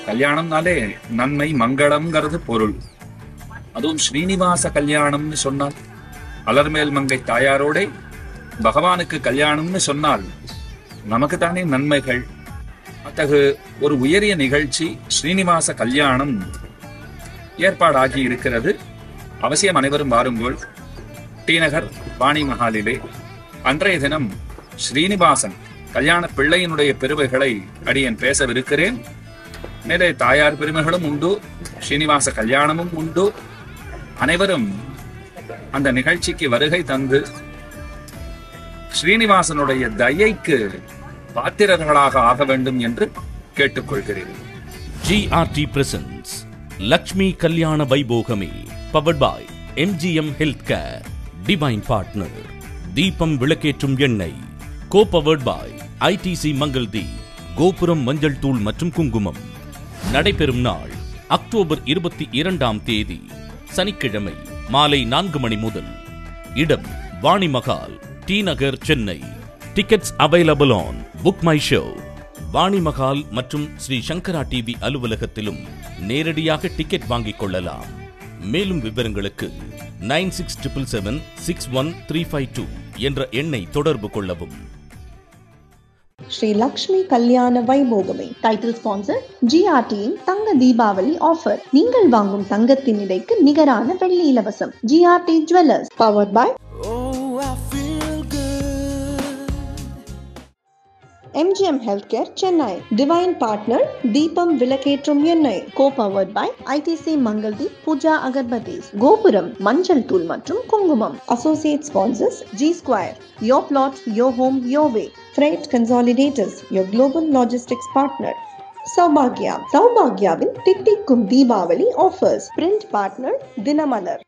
கல்யாணம்னாலே நன்மை மங்களம்ங்கிறது பொருள் அதுவும் ஸ்ரீனிவாச கல்யாணம்னு சொன்னால் அலர்மேல் மங்கை தாயாரோட பகவானுக்கு கல்யாணம்னு சொன்னால் நமக்கு தானே நன்மைகள் அத்தகு ஒரு உயரிய நிகழ்ச்சி ஸ்ரீனிவாச கல்யாணம் ஏற்பாடாகி இருக்கிறது அவசியம் அனைவரும் வாருங்கள் டி நகர் வாணி மஹாலிலே அன்றைய தினம் ஸ்ரீனிவாசன் கல்யாண பிள்ளையினுடைய பெருமைகளை அடியேன் பேசவிருக்கிறேன் மேலே தாயார் பெருமைகளும் உண்டு ஸ்ரீனிவாச கல்யாணமும் உண்டு அனைவரும் அந்த நிகழ்ச்சிக்கு வருகை தந்து ஸ்ரீனிவாசனுடைய தயைக்கு பாத்திரர்களாக ஆக வேண்டும் என்று கேட்டுக்கொள்கிறேன் GRT presents Lakshmi Kalyana Vaibhogame powered by MGM health care divine partner Deepam விளக்கேற்றும் எண்ணெய் co powered by ITC Mangal Deep Gopuram மஞ்சள் தூள் மற்றும் குங்குமம் நடைபெறும் நாள் அக்டோபர் இருபத்தி இரண்டாம் தேதி சனிக்கிழமை மாலை நான்கு மணி முதல் இடம் Vani Mahal T Nagar Chennai tickets available on book my show Vani Mahal மற்றும் ஸ்ரீ சங்கரா டிவி அலுவலகத்திலும் நேரடியாக டிக்கெட் வாங்கிக் கொள்ளலாம் மேலும் விவரங்களுக்கு nine six triple seven six one three five two என்ற எண்ணை தொடர்பு கொள்ளவும் ஸ்ரீ லக்ஷ்மி கல்யாண வைபோகமே டைட்டில் ஸ்பான்சர் ஜிஆர்டியின் தங்க தீபாவளி ஆஃபர் நீங்கள் வாங்கும் தங்கத்தின் இடைக்கு நிகரான வெள்ளி இலவசம் GRT jewellers powered by MGM health care Chennai divine partner Deepam விளக்கேற்றும் எண்ணெய் கோ பவர்ட் பை ஐடிசி மங்கள்தி பூஜா அகர்பதீஸ் கோபுரம் மஞ்சள் தூள் மற்றும் குங்குமம் associate sponsors G square yo flat yo home yo way freight consolidators yo global logistics partner சௌபாக்யா சௌபாக்யாவின் தித்திக்கும் Deepavali offers print partner Dinamalar